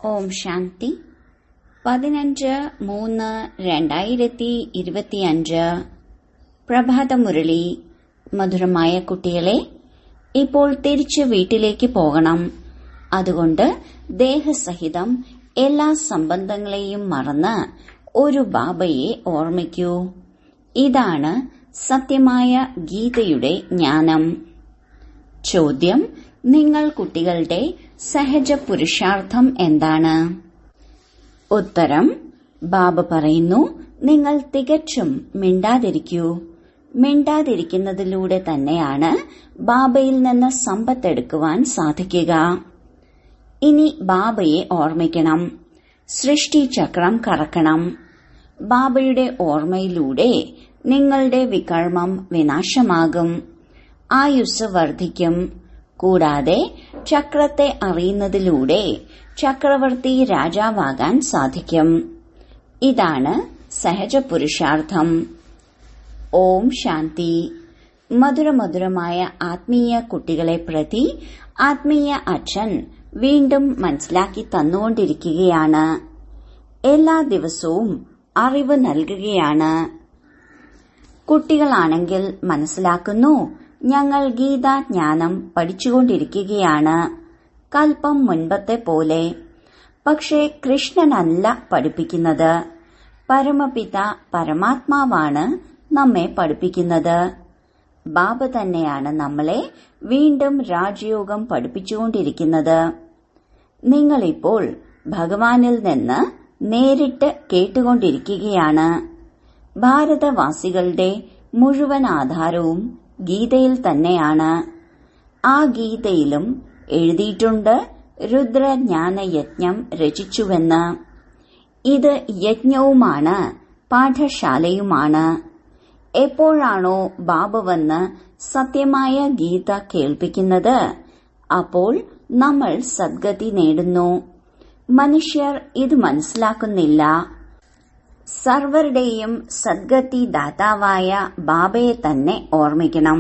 ഓം ശാന്തി പതിനഞ്ച് മൂന്ന് രണ്ടായിരത്തി ഇരുപത്തിയഞ്ച് പ്രഭാതമുരളി മധുരമായ കുട്ടികളെ ഇപ്പോൾ തിരിച്ച് വീട്ടിലേക്ക് പോകണം അതുകൊണ്ട് ദേഹസഹിതം എല്ലാ സംബന്ധങ്ങളെയും മറന്ന് ഒരു ബാബയെ ഓർമ്മിക്കൂ ഇതാണ് സത്യമായ ഗീതയുടെ ജ്ഞാനം ചോദ്യം നിങ്ങൾ കുട്ടികളുടെ സഹജ പുരുഷാർത്ഥം എന്താണ് ഉത്തരം ബാബ പറയുന്നു നിങ്ങൾ തികച്ചും മിണ്ടാതിരിക്കൂ മിണ്ടാതിരിക്കുന്നതിലൂടെ തന്നെയാണ് ബാബയിൽ നിന്ന് സമ്പത്തെടുക്കുവാൻ സാധിക്കുക ഇനി ബാബയെ ഓർമ്മിക്കണം സൃഷ്ടിചക്രം കറക്കണം ബാബയുടെ ഓർമ്മയിലൂടെ നിങ്ങളുടെ വികർമ്മം വിനാശമാകും ആയുസ് വർദ്ധിക്കും കൂടാതെ ചക്രത്തെ അറിയുന്നതിലൂടെ ചക്രവർത്തി രാജാവാകാൻ സാധിക്കും ഇതാണ് സഹജ പുരുഷാർത്ഥം ഓം ശാന്തി മധുരമധുരമായ ആത്മീയ കുട്ടികളെ പ്രതി ആത്മീയ അച്ഛൻ വീണ്ടും മനസ്സിലാക്കി തന്നുകൊണ്ടിരിക്കുകയാണ് എല്ലാ ദിവസവും അറിവ് നൽകുകയാണ് കുട്ടികളാണെങ്കിൽ മനസ്സിലാക്കുന്നു ഞങ്ങൾ ഗീതാജ്ഞാനം പഠിച്ചുകൊണ്ടിരിക്കുകയാണ് കൽപ്പം മുൻപത്തെ പോലെ പക്ഷേ കൃഷ്ണനല്ല പഠിപ്പിക്കുന്നത് പരമപിത പരമാത്മാവാണ് നമ്മെ പഠിപ്പിക്കുന്നത് ബാബ തന്നെയാണ് നമ്മളെ വീണ്ടും രാജയോഗം പഠിപ്പിച്ചുകൊണ്ടിരിക്കുന്നത് നിങ്ങളിപ്പോൾ ഭഗവാനിൽ നിന്ന് നേരിട്ട് കേട്ടുകൊണ്ടിരിക്കുകയാണ് ഭാരതവാസികളുടെ മുഴുവൻ ആധാരവും ഗീതയിൽ തന്നെയാണ് ആ ഗീതയിലും എഴുതിയിട്ടുണ്ട് രുദ്രജ്ഞാനയജ്ഞം രചിച്ചുവെന്ന് ഇത് യജ്ഞവുമാണ് പാഠശാലയുമാണ് എപ്പോഴാണോ ബാബ വന്ന് സത്യമായ ഗീത കേൾപ്പിക്കുന്നത് അപ്പോൾ നമ്മൾ സദ്ഗതി നേടുന്നു മനുഷ്യർ ഇത് മനസ്സിലാക്കുന്നില്ല സർവരുടെയും സദ്ഗതി ദാതാവായ ബാബയെ തന്നെ ഓർമ്മിക്കണം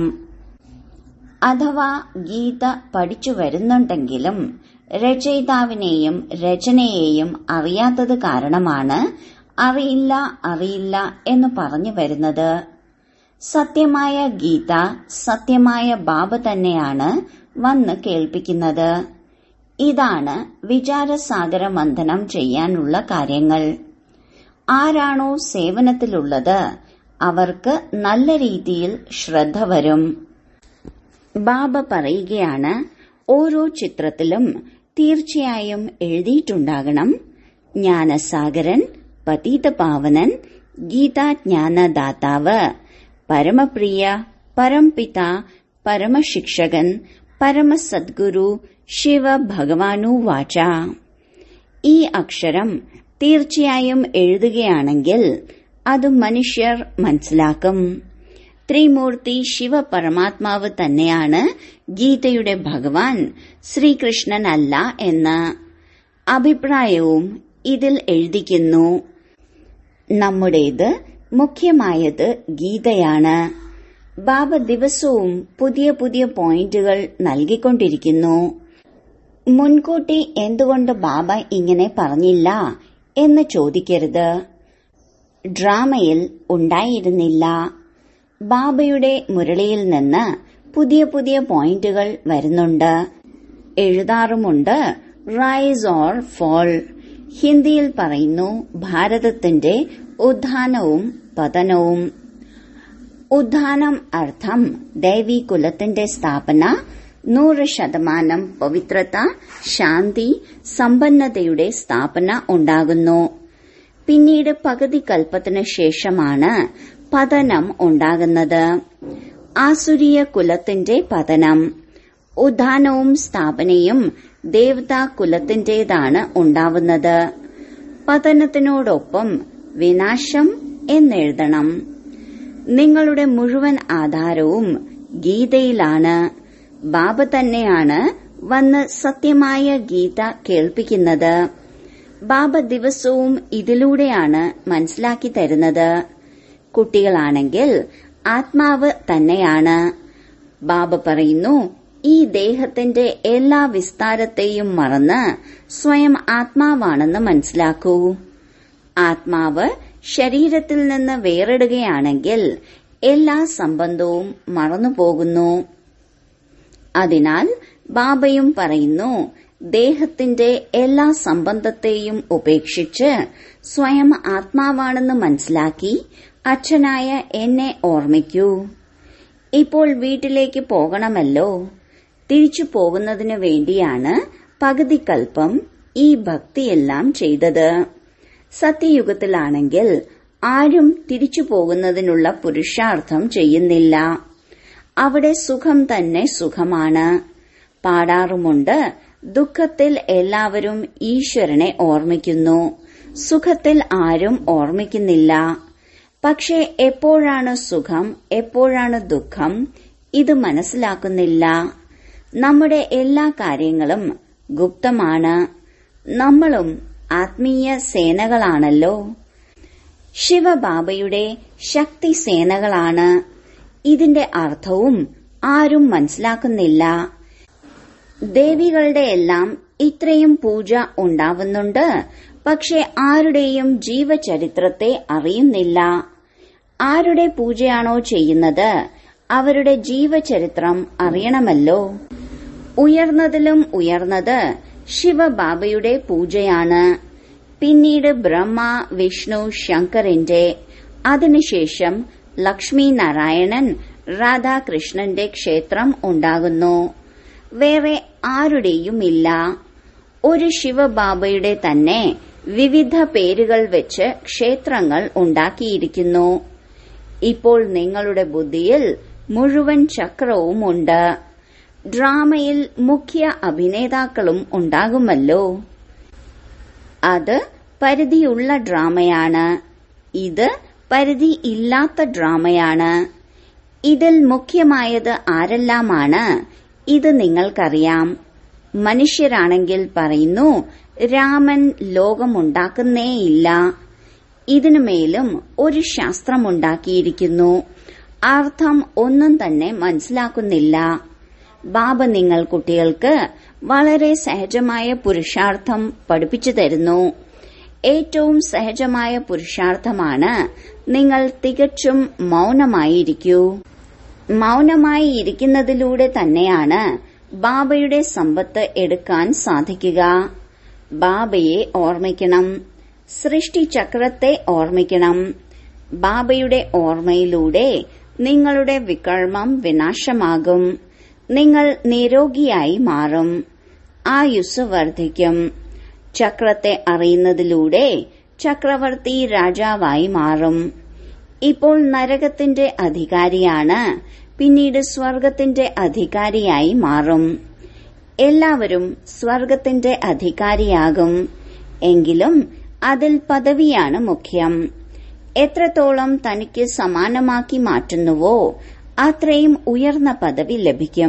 അഥവാ ഗീത പഠിച്ചു വരുന്നുണ്ടെങ്കിലും രചയിതാവിനെയും രചനയെയും അറിയാത്തത് കാരണമാണ് അറിയില്ല അറിയില്ല എന്ന് പറഞ്ഞു വരുന്നത് സത്യമായ ഗീത സത്യമായ ബാബ തന്നെയാണ് വന്ന് കേൾപ്പിക്കുന്നത് ഇതാണ് വിചാരസാഗര മന്ഥനം ചെയ്യാനുള്ള കാര്യങ്ങൾ ആരാണോ സേവനത്തിലുള്ളത് അവർക്ക് നല്ല രീതിയിൽ ശ്രദ്ധ വരും ബാബ പറയുകയാണ് ഓരോ ചിത്രത്തിലും തീർച്ചയായും എഴുതിയിട്ടുണ്ടാകണം ജ്ഞാനസാഗരൻ പതീതപാവനൻ ഗീതാജ്ഞാനദാതാവ് പരമപ്രിയ പരംപിത പരമശിക്ഷകൻ പരമസദ്ഗുരു ശിവ ഭഗവാനു വാച ഈ അക്ഷരം തീർച്ചയായും എഴുതുകയാണെങ്കിൽ അത് മനുഷ്യർ മനസ്സിലാക്കും ത്രിമൂർത്തി ശിവ പരമാത്മാവ് തന്നെയാണ് ഗീതയുടെ ഭഗവാൻ ശ്രീകൃഷ്ണൻ അല്ല എന്ന് അഭിപ്രായവും ഇതിൽ എഴുതിക്കുന്നു നമ്മുടേത് മുഖ്യമായത് ഗീതയാണ് ബാബ ദിവസവും പുതിയ പുതിയ പോയിന്റുകൾ നൽകിക്കൊണ്ടിരിക്കുന്നു മുൻകൂട്ടി എന്തുകൊണ്ട് ബാബ ഇങ്ങനെ പറഞ്ഞില്ല എന്ന് ചോദിക്കരുത് ഡ്രാമയിൽ ഉണ്ടായിരുന്നില്ല ബാബയുടെ മുരളിയിൽ നിന്ന് പുതിയ പുതിയ പോയിന്റുകൾ വരുന്നുണ്ട് എഴുതാറുമുണ്ട് റൈസ് ഓർ ഫോൾ ഹിന്ദിയിൽ പറയുന്നു ഭാരതത്തിന്റെ ഉത്ഥാനവും പതനവും ഉത്ഥാനം അർത്ഥം ദേവി കുലത്തിന്റെ സ്ഥാപന നൂറ് ശതമാനം പവിത്രത ശാന്തി സമ്പന്നതയുടെ സ്ഥാപന ഉണ്ടാകുന്നു പിന്നീട് പകുതി കൽപ്പത്തിനു ശേഷമാണ് പതനം ഉണ്ടാകുന്നത് ആസുരീയ കുലത്തിന്റെ പതനം ഉദ്ധാനവും സ്ഥാപനയും ദേവതാ കുലത്തിന്റേതാണ് ഉണ്ടാവുന്നത് പതനത്തിനോടൊപ്പം വിനാശം എന്നെഴുതണം നിങ്ങളുടെ മുഴുവൻ ആധാരവും ഗീതയിലാണ് ബാബ തന്നെയാണ് വന്ന് സത്യമായ ഗീത കേൾപ്പിക്കുന്നത് ബാബ ദിവസവും ഇതിലൂടെയാണ് മനസ്സിലാക്കി തരുന്നത് കുട്ടികളാണെങ്കിൽ ആത്മാവ് തന്നെയാണ് ബാബ പറയുന്നു ഈ ദേഹത്തിന്റെ എല്ലാ വിസ്താരത്തെയും മറന്ന് സ്വയം ആത്മാവാണെന്ന് മനസ്സിലാക്കൂ ആത്മാവ് ശരീരത്തിൽ നിന്ന് വേറിടുകയാണെങ്കിൽ എല്ലാ സംബന്ധവും മറന്നുപോകുന്നു അതിനാൽ ബാബയും പറയുന്നു ദേഹത്തിന്റെ എല്ലാ സംബന്ധത്തെയും ഉപേക്ഷിച്ച് സ്വയം ആത്മാവാണെന്ന് മനസ്സിലാക്കി അച്ഛനായ എന്നെ ഓർമ്മിക്കൂ ഇപ്പോൾ വീട്ടിലേക്ക് പോകണമല്ലോ തിരിച്ചു പോകുന്നതിനു വേണ്ടിയാണ് പകുതി കൽപ്പം ഈ ഭക്തിയെല്ലാം ചെയ്തത് സത്യയുഗത്തിലാണെങ്കിൽ ആരും തിരിച്ചു പോകുന്നതിനുള്ള പുരുഷാർത്ഥം ചെയ്യുന്നില്ല അവിടെ സുഖം തന്നെ സുഖമാണ് പാടാറുമുണ്ട് ദുഃഖത്തിൽ എല്ലാവരും ഈശ്വരനെ ഓർമ്മിക്കുന്നു സുഖത്തിൽ ആരും ഓർമ്മിക്കുന്നില്ല പക്ഷെ എപ്പോഴാണ് സുഖം എപ്പോഴാണ് ദുഃഖം ഇത് മനസ്സിലാക്കുന്നില്ല നമ്മുടെ എല്ലാ കാര്യങ്ങളും ഗുപ്തമാണ് നമ്മളും ആത്മീയ സേനകളാണല്ലോ ശിവബാബയുടെ ശക്തി സേനകളാണ് ഇതിന്റെ അർത്ഥവും ആരും മനസ്സിലാക്കുന്നില്ല ദേവികളുടെ എല്ലാം ഇത്രയും പൂജ ഉണ്ടാവുന്നുണ്ട് പക്ഷെ ആരുടെയും ജീവചരിത്രത്തെ അറിയുന്നില്ല ആരുടെ പൂജയാണോ ചെയ്യുന്നത് അവരുടെ ജീവചരിത്രം അറിയണമല്ലോ ഉയർന്നതിലും ഉയർന്നത് ശിവബാബയുടെ പൂജയാണ് പിന്നീട് ബ്രഹ്മ വിഷ്ണു ശങ്കറിന്റെ അതിനുശേഷം ലക്ഷ്മി നാരായണൻ രാധാകൃഷ്ണന്റെ ക്ഷേത്രം ഉണ്ടാകുന്നു വേറെ ആരുടെയുമില്ല ഒരു ശിവബാബയുടെ തന്നെ വിവിധ പേരുകൾ വെച്ച് ക്ഷേത്രങ്ങൾ ഉണ്ടാക്കിയിരിക്കുന്നു ഇപ്പോൾ നിങ്ങളുടെ ബുദ്ധിയിൽ മുഴുവൻ ചക്രവുമുണ്ട് ഡ്രാമയിൽ മുഖ്യ അഭിനേതാക്കളും ഉണ്ടാകുമല്ലോ അത് പരിധിയുള്ള ഡ്രാമയാണ് ഇത് പരിധി ഇല്ലാത്ത ഡ്രാമയാണ് ഇതിൽ മുഖ്യമായത് ആരെല്ലാമാണ് ഇത് നിങ്ങൾക്കറിയാം മനുഷ്യരാണെങ്കിൽ പറയുന്നു രാമൻ ലോകമുണ്ടാക്കുന്നേയില്ല ഇതിനു മേലും ഒരു ശാസ്ത്രമുണ്ടാക്കിയിരിക്കുന്നു അർത്ഥം ഒന്നും തന്നെ മനസ്സിലാക്കുന്നില്ല ബാബ നിങ്ങൾ കുട്ടികൾക്ക് വളരെ സഹജമായ പുരുഷാർത്ഥം പഠിപ്പിച്ചു തരുന്നു ഏറ്റവും സഹജമായ പുരുഷാർത്ഥമാണ് നിങ്ങൾ തികച്ചും മൗനമായിരിക്കൂ മൗനമായി ഇരിക്കുന്നതിലൂടെ തന്നെയാണ് ബാബയുടെ സമ്പത്ത് എടുക്കാൻ സാധിക്കുക ബാബയെ ഓർമ്മിക്കണം സൃഷ്ടിചക്രത്തെ ഓർമ്മിക്കണം ബാബയുടെ ഓർമ്മയിലൂടെ നിങ്ങളുടെ വികർമ്മം വിനാശമാകും നിങ്ങൾ നിരോഗിയായി മാറും ആയുസ് വർദ്ധിക്കും ചക്രത്തെ അറിയുന്നതിലൂടെ ചക്രവർത്തി രാജാവായി മാറും ഇപ്പോൾ നരകത്തിന്റെ അധികാരിയാണ് പിന്നീട് സ്വർഗത്തിന്റെ അധികാരിയായി മാറും എല്ലാവരും സ്വർഗത്തിന്റെ അധികാരിയാകും എങ്കിലും അതിൽ പദവിയാണ് മുഖ്യം എത്രത്തോളം തനിക്ക് സമാനമാക്കി മാറ്റുന്നുവോ അത്രയും ഉയർന്ന പദവി ലഭിക്കും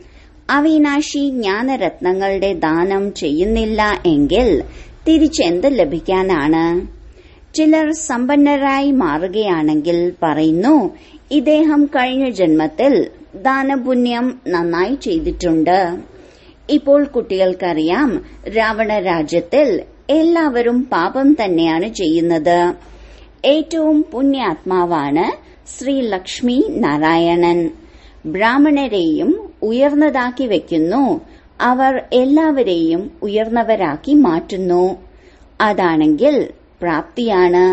അവിനാശി ജ്ഞാനരത്നങ്ങളുടെ ദാനം ചെയ്യുന്നില്ല എങ്കിൽ തിരിച്ചെന്ത് ലഭിക്കാനാണ് ചിലർ സമ്പന്നരായി മാറുകയാണെങ്കിൽ പറയുന്നു ഇദ്ദേഹം കഴിഞ്ഞ ജന്മത്തിൽ ദാനപുണ്യം നന്നായി ചെയ്തിട്ടുണ്ട് ഇപ്പോൾ കുട്ടികൾക്കറിയാം രാവണ രാജ്യത്തിൽ എല്ലാവരും പാപം തന്നെയാണ് ചെയ്യുന്നത് ഏറ്റവും പുണ്യാത്മാവാണ് ശ്രീ ലക്ഷ്മി നാരായണൻ ബ്രാഹ്മണരെയും ഉയർന്നതാക്കി വെക്കുന്നു അവർ എല്ലാവരെയും ഉയർന്നവരാക്കി മാറ്റുന്നു അതാണെങ്കിൽ പ്രാപ്തിയാണ്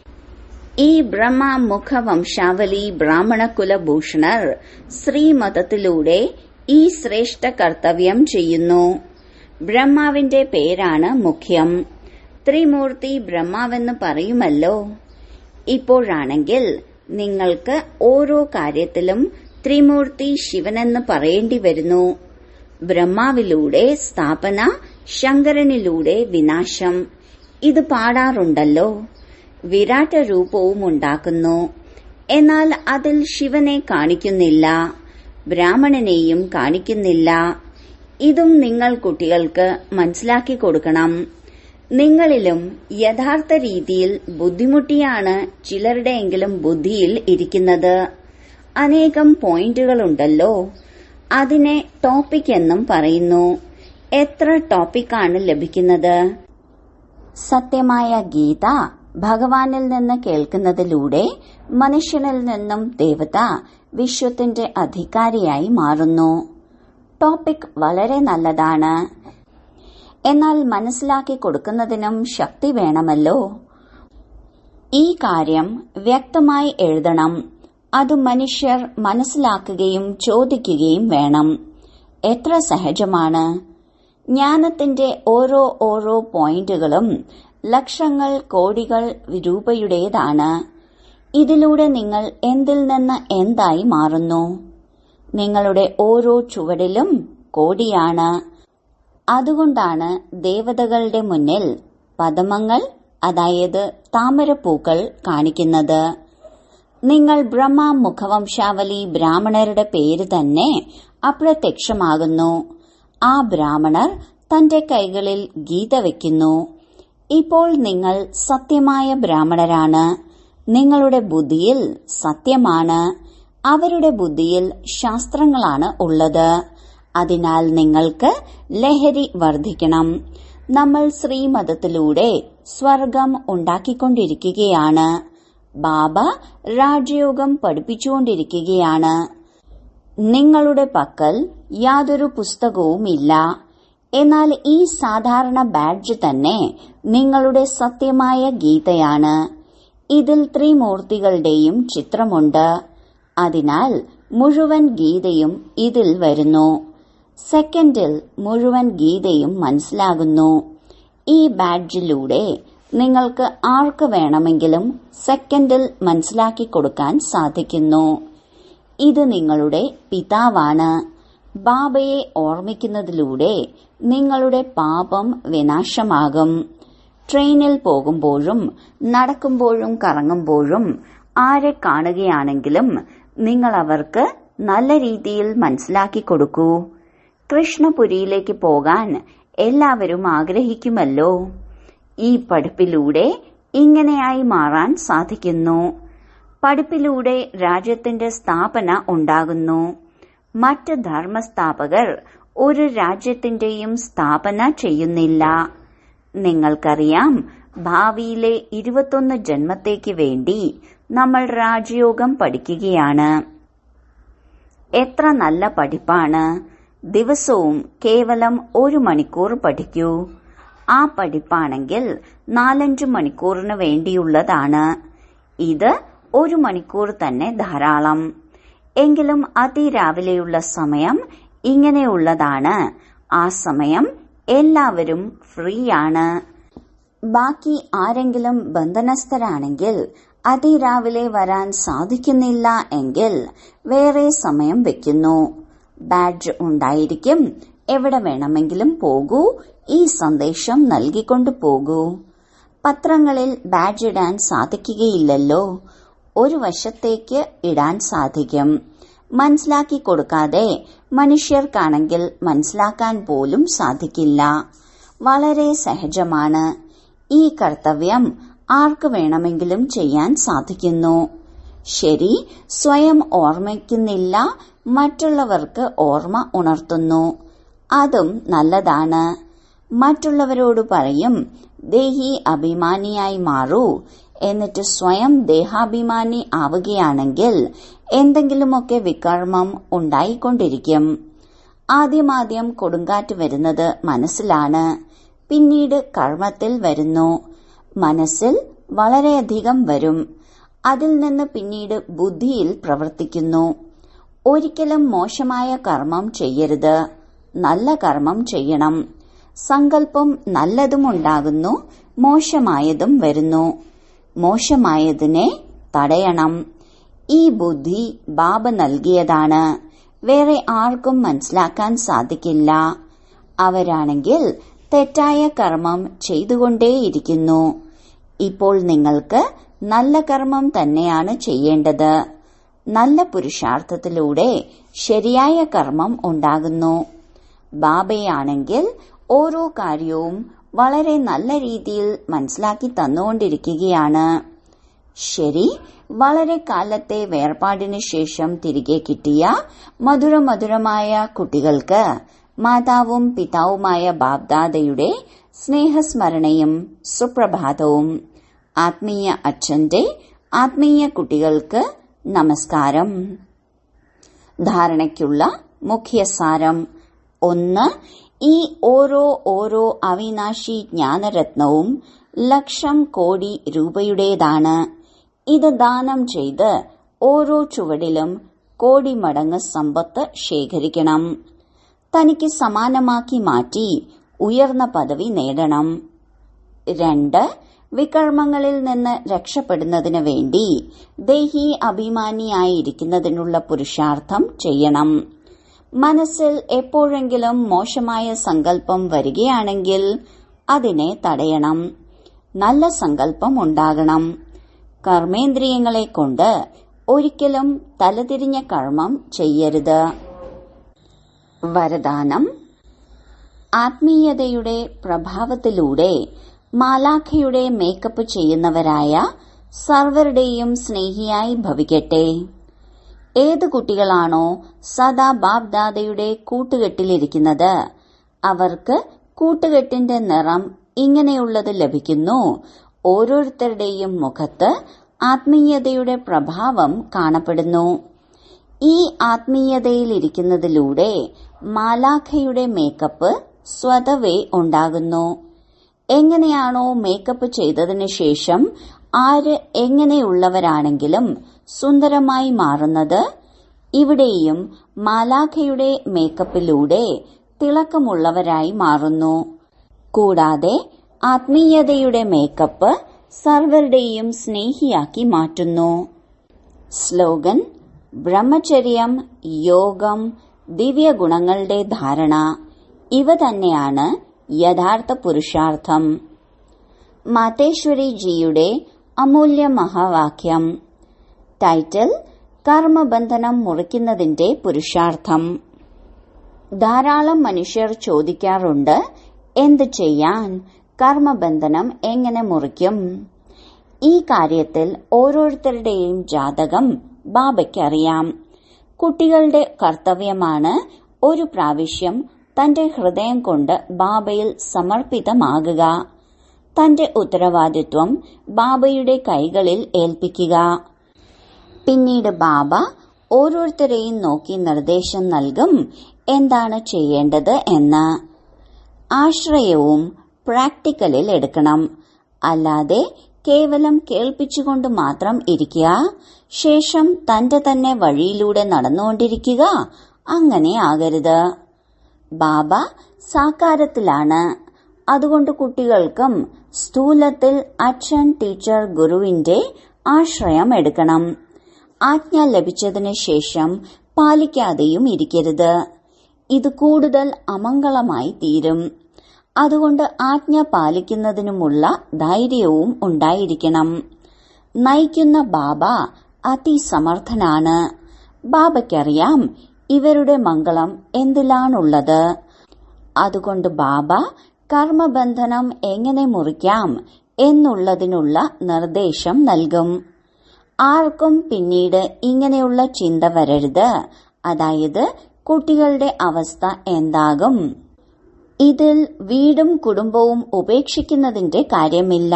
ഈ ബ്രഹ്മമുഖ വംശാവലി ബ്രാഹ്മണ കുലഭൂഷണർ ശ്രീമതത്തിലൂടെ ഈ ശ്രേഷ്ഠ കർത്തവ്യം ചെയ്യുന്നു ബ്രഹ്മാവിന്റെ പേരാണ് മുഖ്യം ത്രിമൂർത്തി ബ്രഹ്മാവെന്ന് പറയുമല്ലോ ഇപ്പോഴാണെങ്കിൽ നിങ്ങൾക്ക് ഓരോ കാര്യത്തിലും ത്രിമൂർത്തി ശിവനെന്ന് പറയേണ്ടി വരുന്നു ബ്രഹ്മാവിലൂടെ സ്ഥാപന ശങ്കരനിലൂടെ വിനാശം ഇത് പാടാറുണ്ടല്ലോ വിരാട്ട രൂപവും ഉണ്ടാക്കുന്നു എന്നാൽ അതിൽ ശിവനെ കാണിക്കുന്നില്ല ബ്രാഹ്മണനെയും കാണിക്കുന്നില്ല ഇതും നിങ്ങൾ കുട്ടികൾക്ക് മനസ്സിലാക്കി കൊടുക്കണം നിങ്ങളിലും യഥാർത്ഥ രീതിയിൽ ബുദ്ധിമുട്ടിയാണ് ചിലരുടെയെങ്കിലും ബുദ്ധിയിൽ ഇരിക്കുന്നത് അനേകം പോയിന്റുകളുണ്ടല്ലോ അതിനെ ടോപ്പിക് എന്നും പറയുന്നു എത്ര ടോപ്പിക്കാണ് ലഭിക്കുന്നത് സത്യമായ ഗീത ഭഗവാനിൽ നിന്ന് കേൾക്കുന്നതിലൂടെ മനുഷ്യനിൽ നിന്നും ദേവത വിശ്വത്തിന്റെ അധികാരിയായി മാറുന്നു ടോപ്പിക് വളരെ നല്ലതാണ് എന്നാൽ മനസ്സിലാക്കി കൊടുക്കുന്നതിനും ശക്തി വേണമല്ലോ ഈ കാര്യം വ്യക്തമായി എഴുതണം അത് മനുഷ്യർ മനസ്സിലാക്കുകയും ചോദിക്കുകയും വേണം എത്ര സഹജമാണ് ജ്ഞാനത്തിന്റെ ഓരോ ഓരോ പോയിന്റുകളും ലക്ഷങ്ങൾ കോടികൾ രൂപയുടേതാണ് ഇതിലൂടെ നിങ്ങൾ എന്തിൽ നിന്ന് എന്തായി മാറുന്നു നിങ്ങളുടെ ഓരോ ചുവടിലും കോടിയാണ് അതുകൊണ്ടാണ് ദേവതകളുടെ മുന്നിൽ പദമങ്ങൾ അതായത് താമരപ്പൂക്കൾ കാണിക്കുന്നത് നിങ്ങൾ ബ്രഹ്മ മുഖവംശാവലി ബ്രാഹ്മണരുടെ പേര് തന്നെ അപ്രത്യക്ഷമാകുന്നു ആ ബ്രാഹ്മണർ തന്റെ കൈകളിൽ ഗീത വയ്ക്കുന്നു ഇപ്പോൾ നിങ്ങൾ സത്യമായ ബ്രാഹ്മണരാണ് നിങ്ങളുടെ ബുദ്ധിയിൽ സത്യമാണ് അവരുടെ ബുദ്ധിയിൽ ശാസ്ത്രങ്ങളാണ് ഉള്ളത് അതിനാൽ നിങ്ങൾക്ക് ലഹരി വർദ്ധിക്കണം നമ്മൾ ശ്രീമതത്തിലൂടെ സ്വർഗം ഉണ്ടാക്കിക്കൊണ്ടിരിക്കുകയാണ് ബാബ രാജയോഗം പഠിപ്പിച്ചുകൊണ്ടിരിക്കുകയാണ് നിങ്ങളുടെ പക്കൽ യാതൊരു പുസ്തകവുമില്ല എന്നാൽ ഈ സാധാരണ ബാഡ്ജ് തന്നെ നിങ്ങളുടെ സത്യമായ ഗീതയാണ് ഇതിൽ ത്രിമൂർത്തികളുടെയും ചിത്രമുണ്ട് അതിനാൽ മുഴുവൻ ഗീതയും ഇതിൽ വരുന്നു സെക്കൻഡിൽ മുഴുവൻ ഗീതയും മനസ്സിലാകുന്നു ഈ ബാഡ്ജിലൂടെ നിങ്ങൾക്ക് ആർക്ക് വേണമെങ്കിലും സെക്കൻഡിൽ മനസ്സിലാക്കി കൊടുക്കാൻ സാധിക്കുന്നു ഇത് നിങ്ങളുടെ പിതാവാണ് ബാബയെ ഓർമ്മിക്കുന്നതിലൂടെ നിങ്ങളുടെ പാപം വിനാശമാകും ട്രെയിനിൽ പോകുമ്പോഴും നടക്കുമ്പോഴും കറങ്ങുമ്പോഴും ആരെ കാണുകയാണെങ്കിലും നിങ്ങൾ അവർക്ക് നല്ല രീതിയിൽ മനസ്സിലാക്കി കൊടുക്കൂ കൃഷ്ണപുരിയിലേക്ക് പോകാൻ എല്ലാവരും ആഗ്രഹിക്കുമല്ലോ ഈ പഠിപ്പിലൂടെ ഇങ്ങനെയായി മാറാൻ സാധിക്കുന്നു പഠിപ്പിലൂടെ രാജ്യത്തിന്റെ സ്ഥാപന ഉണ്ടാകുന്നു മറ്റ് ധർമ്മസ്ഥാപകർ ഒരു രാജ്യത്തിന്റെയും സ്ഥാപന ചെയ്യുന്നില്ല നിങ്ങൾക്കറിയാം ഭാവിയിലെ ഇരുപത്തൊന്ന് ജന്മത്തേക്ക് വേണ്ടി നമ്മൾ രാജയോഗം പഠിക്കുകയാണ് എത്ര നല്ല പഠിപ്പാണ് ദിവസവും കേവലം ഒരു മണിക്കൂർ പഠിക്കൂ ആ പഠിപ്പാണെങ്കിൽ നാലഞ്ചു മണിക്കൂറിന് വേണ്ടിയുള്ളതാണ് ഇത് ഒരു മണിക്കൂർ തന്നെ ധാരാളം എങ്കിലും അതിരാവിലെയുള്ള സമയം ഇങ്ങനെയുള്ളതാണ് ആ സമയം എല്ലാവരും ഫ്രീ ആണ് ബാക്കി ആരെങ്കിലും ബന്ധനസ്ഥരാണെങ്കിൽ അതിരാവിലെ വരാൻ സാധിക്കുന്നില്ല എങ്കിൽ വേറെ സമയം വെക്കുന്നു ബാഡ്ജ് ഉണ്ടായിരിക്കും എവിടെ വേണമെങ്കിലും പോകൂ ഈ സന്ദേശം നൽകിക്കൊണ്ടു പോകൂ പത്രങ്ങളിൽ ബാഡ്ജ് ഇടാൻ സാധിക്കുകയില്ലല്ലോ ഒരു വശത്തേക്ക് ഇടാൻ സാധിക്കും മനസ്സിലാക്കി കൊടുക്കാതെ മനുഷ്യർക്കാണെങ്കിൽ മനസ്സിലാക്കാൻ പോലും സാധിക്കില്ല വളരെ സഹജമാണ് ഈ കർത്തവ്യം ആർക്ക് വേണമെങ്കിലും ചെയ്യാൻ സാധിക്കുന്നു ശരി സ്വയം ഓർമ്മിക്കുന്നില്ല മറ്റുള്ളവർക്ക് ഓർമ്മ ഉണർത്തുന്നു അതും നല്ലതാണ് മറ്റുള്ളവരോട് പറയും ദേഹി അഭിമാനിയായി മാറൂ എന്നിട്ട് സ്വയം ദേഹാഭിമാനി ആവുകയാണെങ്കിൽ എന്തെങ്കിലുമൊക്കെ വികർമ്മം ഉണ്ടായിക്കൊണ്ടിരിക്കും ആദ്യമാദ്യം കൊടുങ്കാറ്റ് വരുന്നത് മനസ്സിലാണ് പിന്നീട് കർമ്മത്തിൽ വരുന്നു മനസ്സിൽ വളരെയധികം വരും അതിൽ നിന്ന് പിന്നീട് ബുദ്ധിയിൽ പ്രവർത്തിക്കുന്നു ഒരിക്കലും മോശമായ കർമ്മം ചെയ്യരുത് നല്ല കർമ്മം ചെയ്യണം സങ്കല്പം നല്ലതും ഉണ്ടാകുന്നു മോശമായതും വരുന്നു മോശമായതിനെ തടയണം ഈ ബുദ്ധി ബാബ നൽകിയതാണ് വേറെ ആർക്കും മനസ്സിലാക്കാൻ സാധിക്കില്ല അവരാണെങ്കിൽ തെറ്റായ കർമ്മം ചെയ്തുകൊണ്ടേയിരിക്കുന്നു ഇപ്പോൾ നിങ്ങൾക്ക് നല്ല കർമ്മം തന്നെയാണ് ചെയ്യേണ്ടത് നല്ല പുരുഷാർത്ഥത്തിലൂടെ ശരിയായ കർമ്മം ഉണ്ടാകുന്നു ബാബയാണെങ്കിൽ ഓരോ കാര്യവും വളരെ നല്ല രീതിയിൽ മനസ്സിലാക്കി തന്നുകൊണ്ടിരിക്കുകയാണ് ശരി വളരെ കാലത്തെ വേർപാടിനു ശേഷം തിരികെ കിട്ടിയ മധുരമധുരമായ കുട്ടികൾക്ക് മാതാവും പിതാവുമായ ബാബ്ദാദയുടെ സ്നേഹസ്മരണയും സുപ്രഭാതവും ആത്മീയ അച്ഛന്റെ ആത്മീയ കുട്ടികൾക്ക് നമസ്കാരം ധാരണയ്ക്കുള്ള മുഖ്യസാരം ഒന്ന് ഈ ഓരോ ഓരോ അവിനാശി ജ്ഞാനരത്നവും ലക്ഷം കോടി രൂപയുടേതാണ് ഇത് ദാനം ചെയ്ത് ഓരോ ചുവടിലും കോടി മടങ്ങ് സമ്പത്ത് ശേഖരിക്കണം തനിക്ക് സമാനമാക്കി മാറ്റി ഉയർന്ന പദവി നേടണം രണ്ട് വികർമ്മങ്ങളിൽ നിന്ന് രക്ഷപ്പെടുന്നതിന് വേണ്ടി ദേഹി അഭിമാനിയായിരിക്കുന്നതിനുള്ള പുരുഷാർത്ഥം ചെയ്യണം മനസ്സിൽ എപ്പോഴെങ്കിലും മോശമായ സങ്കല്പം വരികയാണെങ്കിൽ അതിനെ തടയണം നല്ല സങ്കല്പം ഉണ്ടാകണം കർമ്മേന്ദ്രിയങ്ങളെ കൊണ്ട് ഒരിക്കലും തലതിരിഞ്ഞ കർമ്മം ചെയ്യരുത് വരദാനം ആത്മീയതയുടെ പ്രഭാവത്തിലൂടെ മാലാഖയുടെ മേക്കപ്പ് ചെയ്യുന്നവരായ സർവരുടെയും സ്നേഹിയായി ഭവിക്കട്ടെ ഏത് കുട്ടികളാണോ സദാ ബാബ്ദാദയുടെ കൂട്ടുകെട്ടിലിരിക്കുന്നത് അവർക്ക് കൂട്ടുകെട്ടിന്റെ നിറം ഇങ്ങനെയുള്ളത് ലഭിക്കുന്നു ഓരോരുത്തരുടെയും മുഖത്ത് ആത്മീയതയുടെ പ്രഭാവം കാണപ്പെടുന്നു ഈ ആത്മീയതയിലിരിക്കുന്നതിലൂടെ മാലാഖയുടെ മേക്കപ്പ് സ്വതവേ ഉണ്ടാകുന്നു എങ്ങനെയാണോ മേക്കപ്പ് ചെയ്തതിനു ശേഷം ആര് എങ്ങനെയുള്ളവരാണെങ്കിലും സുന്ദരമായി മാറുന്നത് ഇവിടെയും മാലാഖയുടെ മേക്കപ്പിലൂടെ തിളക്കമുള്ളവരായി മാറുന്നു കൂടാതെ ആത്മീയതയുടെ മേക്കപ്പ് സർവരുടെയും സ്നേഹിയാക്കി മാറ്റുന്നു സ്ലോഗൻ ബ്രഹ്മചര്യം യോഗം ദിവ്യഗുണങ്ങളുടെ ധാരണ ഇവ തന്നെയാണ് യഥാർത്ഥ പുരുഷാർത്ഥം മാതേശ്വരി ജിയുടെ അമൂല്യ മഹാവാക്യം ടൈറ്റിൽ കർമ്മബന്ധനം മുറിക്കുന്നതിന്റെ പുരുഷാർത്ഥം ധാരാളം മനുഷ്യർ ചോദിക്കാറുണ്ട് എന്ത് ചെയ്യാൻ കർമ്മബന്ധനം എങ്ങനെ മുറിക്കും ഈ കാര്യത്തിൽ ഓരോരുത്തരുടെയും ജാതകം ബാബയ്ക്കറിയാം കുട്ടികളുടെ കർത്തവ്യമാണ് ഒരു പ്രാവശ്യം തന്റെ ഹൃദയം കൊണ്ട് ബാബയിൽ സമർപ്പിതമാകുക തന്റെ ഉത്തരവാദിത്വം ബാബയുടെ കൈകളിൽ ഏൽപ്പിക്കുക പിന്നീട് ബാബ ഓരോരുത്തരെയും നോക്കി നിർദ്ദേശം നൽകും എന്താണ് ചെയ്യേണ്ടത് എന്ന് ആശ്രയവും പ്രാക്ടിക്കലിൽ എടുക്കണം അല്ലാതെ കേവലം കേൾപ്പിച്ചുകൊണ്ട് മാത്രം ഇരിക്കുക ശേഷം തന്റെ തന്നെ വഴിയിലൂടെ നടന്നുകൊണ്ടിരിക്കുക അങ്ങനെ ആകരുത് ബാബ സാകാരത്തിലാണ് അതുകൊണ്ട് കുട്ടികൾക്കും സ്ഥൂലത്തിൽ അച്ഛൻ ടീച്ചർ ഗുരുവിന്റെ ആശ്രയം എടുക്കണം ആജ്ഞ ലഭിച്ചതിന് ശേഷം പാലിക്കാതെയും ഇരിക്കരുത് ഇത് കൂടുതൽ അമംഗളമായി തീരും അതുകൊണ്ട് ആജ്ഞ പാലിക്കുന്നതിനുമുള്ള ധൈര്യവും ഉണ്ടായിരിക്കണം നയിക്കുന്ന ബാബ അതിസമർത്ഥനാണ് ബാബയ്ക്കറിയാം ഇവരുടെ മംഗളം എന്തിലാണുള്ളത് അതുകൊണ്ട് ബാബ കർമ്മബന്ധനം എങ്ങനെ മുറിക്കാം എന്നുള്ളതിനുള്ള നിർദ്ദേശം നൽകും ആർക്കും പിന്നീട് ഇങ്ങനെയുള്ള ചിന്ത വരരുത് അതായത് കുട്ടികളുടെ അവസ്ഥ എന്താകും ഇതിൽ വീടും കുടുംബവും ഉപേക്ഷിക്കുന്നതിന്റെ കാര്യമില്ല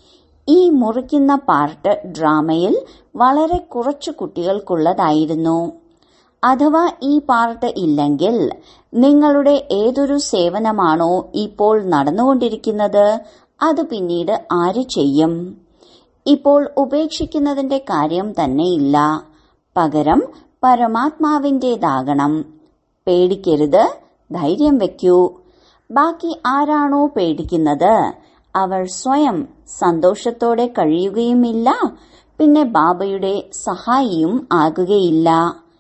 ഈ മുറിക്കുന്ന പാർട്ട് ഡ്രാമയിൽ വളരെ കുറച്ചു കുട്ടികൾക്കുള്ളതായിരുന്നു അഥവാ ഈ പാർട്ട് ഇല്ലെങ്കിൽ നിങ്ങളുടെ ഏതൊരു സേവനമാണോ ഇപ്പോൾ നടന്നുകൊണ്ടിരിക്കുന്നത് അത് പിന്നീട് ആര് ചെയ്യും ഇപ്പോൾ ഉപേക്ഷിക്കുന്നതിന്റെ കാര്യം തന്നെയില്ല പകരം പരമാത്മാവിന്റേതാകണം പേടിക്കരുത് ധൈര്യം വെക്കൂ ബാക്കി ആരാണോ പേടിക്കുന്നത് അവർ സ്വയം സന്തോഷത്തോടെ കഴിയുകയുമില്ല പിന്നെ ബാബയുടെ സഹായിയും ആകുകയില്ല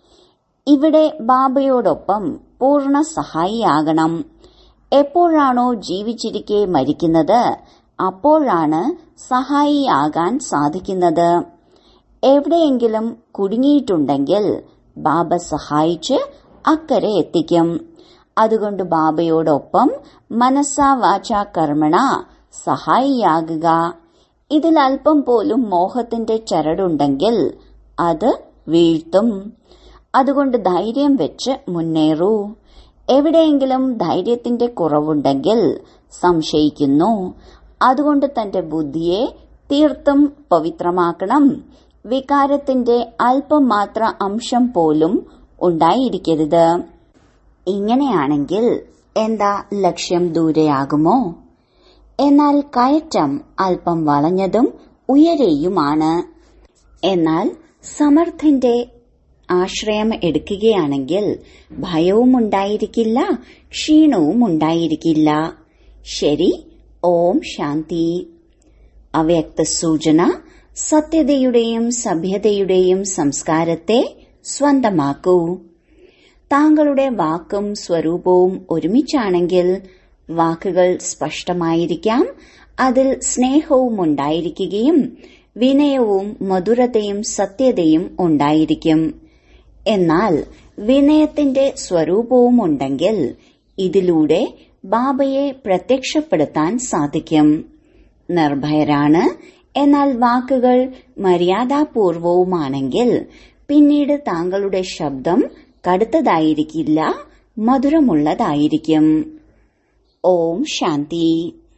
ഇവിടെ ബാബയോടൊപ്പം പൂർണ്ണ സഹായിയാകണം എപ്പോഴാണോ ജീവിച്ചിരിക്കെ മരിക്കുന്നത് അപ്പോഴാണ് സഹായിയാകാൻ സാധിക്കുന്നത് എവിടെയെങ്കിലും കുടുങ്ങിയിട്ടുണ്ടെങ്കിൽ ബാബ സഹായിച്ച് അക്കരെ എത്തിക്കും അതുകൊണ്ട് ബാബയോടൊപ്പം മനസ്സാ വാച കർമ്മണ സഹായിയാകുക ഇതിൽ അല്പം പോലും മോഹത്തിന്റെ ചരടുണ്ടെങ്കിൽ അത് വീഴ്ത്തും അതുകൊണ്ട് ധൈര്യം വെച്ച് മുന്നേറൂ എവിടെയെങ്കിലും ധൈര്യത്തിന്റെ കുറവുണ്ടെങ്കിൽ സംശയിക്കുന്നു അതുകൊണ്ട് തന്റെ ബുദ്ധിയെ തീർത്തും പവിത്രമാക്കണം വികാരത്തിന്റെ അല്പം മാത്ര അംശം പോലും ഉണ്ടായിരിക്കരുത് ഇങ്ങനെയാണെങ്കിൽ എന്താ ലക്ഷ്യം ദൂരെയാകുമോ എന്നാൽ കയറ്റം അല്പം വളഞ്ഞതും ഉയരെയുമാണ് എന്നാൽ സമർത്ഥന്റെ ആശ്രയം എടുക്കുകയാണെങ്കിൽ ഭയവും ഉണ്ടായിരിക്കില്ല ക്ഷീണവും ഉണ്ടായിരിക്കില്ല ശരി ഓം ശാന്തി അവ്യക്ത സൂചന സത്യതയുടെയും സഭ്യതയുടെയും സംസ്കാരത്തെ സ്വന്തമാക്കൂ താങ്കളുടെ വാക്കും സ്വരൂപവും ഒരുമിച്ചാണെങ്കിൽ വാക്കുകൾ സ്പഷ്ടമായിരിക്കാം അതിൽ സ്നേഹവും ഉണ്ടായിരിക്കുകയും വിനയവും മധുരതയും സത്യതയും ഉണ്ടായിരിക്കും എന്നാൽ വിനയത്തിന്റെ സ്വരൂപവും ഉണ്ടെങ്കിൽ ഇതിലൂടെ ബാബയെ പ്രത്യക്ഷപ്പെടുത്താൻ സാധിക്കും നിർഭയരാണ് എന്നാൽ വാക്കുകൾ മര്യാദാപൂർവവുമാണെങ്കിൽ പിന്നീട് താങ്കളുടെ ശബ്ദം കടുത്തതായിരിക്കില്ല മധുരമുള്ളതായിരിക്കും ഓം ശാന്തി